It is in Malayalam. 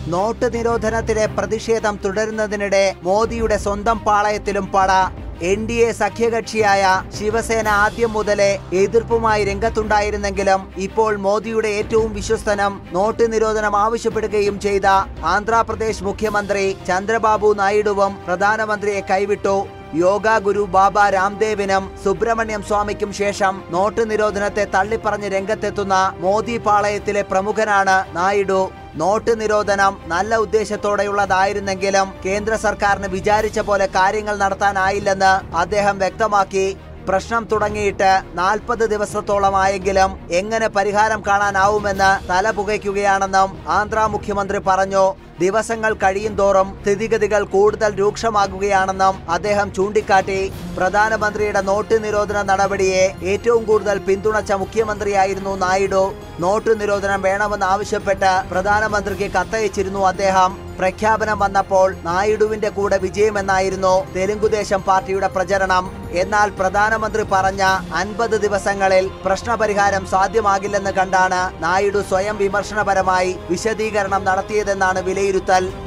നോട്ട് നിരോധനത്തിലെ പ്രതിഷേധം തുടരുന്നതിനിടെ മോദിയുടെ സ്വന്തം പാളയത്തിലും പട എൻ ഡി എ സഖ്യകക്ഷിയായ ശിവസേന ആദ്യം മുതലേ എതിർപ്പുമായി രംഗത്തുണ്ടായിരുന്നെങ്കിലും ഇപ്പോൾ മോദിയുടെ ഏറ്റവും വിശ്വസ്തനും നോട്ട് നിരോധനം ആവശ്യപ്പെടുകയും ചെയ്ത ആന്ധ്രാപ്രദേശ് മുഖ്യമന്ത്രി ചന്ദ്രബാബു നായിഡുവും പ്രധാനമന്ത്രിയെ കൈവിട്ടു യോഗ ഗുരു ബാബ രാംദേവിനും സുബ്രഹ്മണ്യം സ്വാമിക്കും ശേഷം നോട്ട് നിരോധനത്തെ തള്ളിപ്പറഞ്ഞ് രംഗത്തെത്തുന്ന മോദി പാളയത്തിലെ പ്രമുഖനാണ് നായിഡു നോട്ട് നിരോധനം നല്ല ഉദ്ദേശത്തോടെയുള്ളതായിരുന്നെങ്കിലും കേന്ദ്ര സർക്കാരിന് വിചാരിച്ച പോലെ കാര്യങ്ങൾ നടത്താനായില്ലെന്ന് അദ്ദേഹം വ്യക്തമാക്കി പ്രശ്നം തുടങ്ങിയിട്ട് നാൽപ്പത് ദിവസത്തോളമായെങ്കിലും എങ്ങനെ പരിഹാരം കാണാനാവുമെന്ന് തല പുകയ്ക്കുകയാണെന്നും ആന്ധ്ര മുഖ്യമന്ത്രി പറഞ്ഞു ദിവസങ്ങൾ കഴിയുന്തോറും സ്ഥിതിഗതികൾ കൂടുതൽ രൂക്ഷമാകുകയാണെന്നും അദ്ദേഹം ചൂണ്ടിക്കാട്ടി പ്രധാനമന്ത്രിയുടെ നോട്ട് നിരോധന നടപടിയെ ഏറ്റവും കൂടുതൽ പിന്തുണച്ച മുഖ്യമന്ത്രിയായിരുന്നു നായിഡു നോട്ട് നിരോധനം വേണമെന്ന് ആവശ്യപ്പെട്ട് പ്രധാനമന്ത്രിക്ക് കത്തയച്ചിരുന്നു അദ്ദേഹം പ്രഖ്യാപനം വന്നപ്പോൾ നായിഡുവിന്റെ കൂടെ വിജയമെന്നായിരുന്നു തെലുങ്കുദേശം പാർട്ടിയുടെ പ്രചരണം എന്നാൽ പ്രധാനമന്ത്രി പറഞ്ഞ അൻപത് ദിവസങ്ങളിൽ പ്രശ്നപരിഹാരം സാധ്യമാകില്ലെന്ന് കണ്ടാണ് നായിഡു സ്വയം വിമർശനപരമായി വിശദീകരണം നടത്തിയതെന്നാണ് വിലയിരുത്തൽ